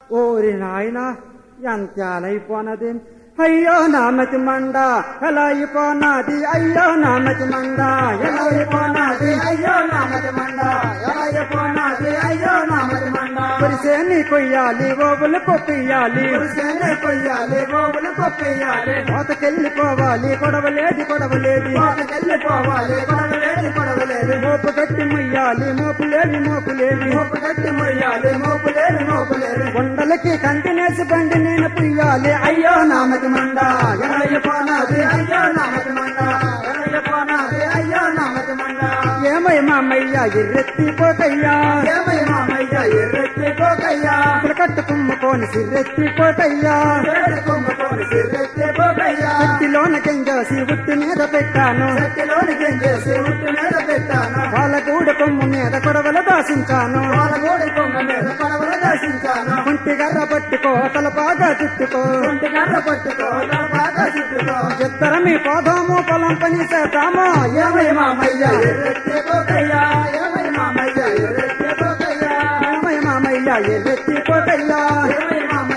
ఓరి నాయన ఎంత అయిపోనది అయ్యో నామతి మండ ఎలా అయిపోనాది అయ్యో నామతి మండ ఎలా అయిపోనాది అయ్యో నామతి మండ ఎలాగపోనాది అయ్యో నామతి మండ పరిసేని కొయ్యాలి ఓబులు కొయ్యాలి పురుషనే కొయ్యాలి గోవులు కొప్పేయాలి కోతకెళ్ళిపోవాలి కొడవలేది కొడవలేది కోటకెళ్ళిపోవాలి కొడవలేదు కొడవలేదు మోపు కట్టి ముయ్యాలి మోపులేవి మోపులేవి మోపు కట్టి మొయ్యాలి మోపులేదు మోపులేదు కొండలకి కంటినేసి బండి నేను పుయ్యాలి అయ్యో నామతి మండ ఎలాగపోనాది అయ్యో నామతి మండ ఎలాగపోనాది అయ్యో నామతి మండ ఏమై మామయ్య ఎర్రెత్తి పోకయ్యా ఏమై మామయ్య ఎర్రెత్తి పోకయ్యా ఇప్పుడు కట్టు కుమ్ముకోని సిర్రెత్తి పోకయ్యా ఏడు కొమ్ముకొని సిర్రెత్తి పోకయ్యా కత్తిలోన కెంజోసి ఉట్టి మీద పెట్టాను శక్తిలోని గింజేసి ఉట్టు మీద పెట్టాను పాలగూడ కొమ్ము మీద కొడవలు దాసించాను పాలగోడి కొమ్మ మీద పడవలు దర్శించాను ఒంటి గర్ర పట్టుకో తల బాగా చుట్టుకో ఒంటి గంట పట్టుకో నా బాగా చుట్టుకో ఇద్దర మీ పోదాము పొలం పని చేద్దాము ఏమై మామయ్య ఎర్రెత్తి పోకయ్యా ఏమై మామయ్య ఎర్రెత్తి పోకయ్యా ఏమై మామయ్య ఎర్రెత్తి పోకయ్యా ఏమై మామయ్య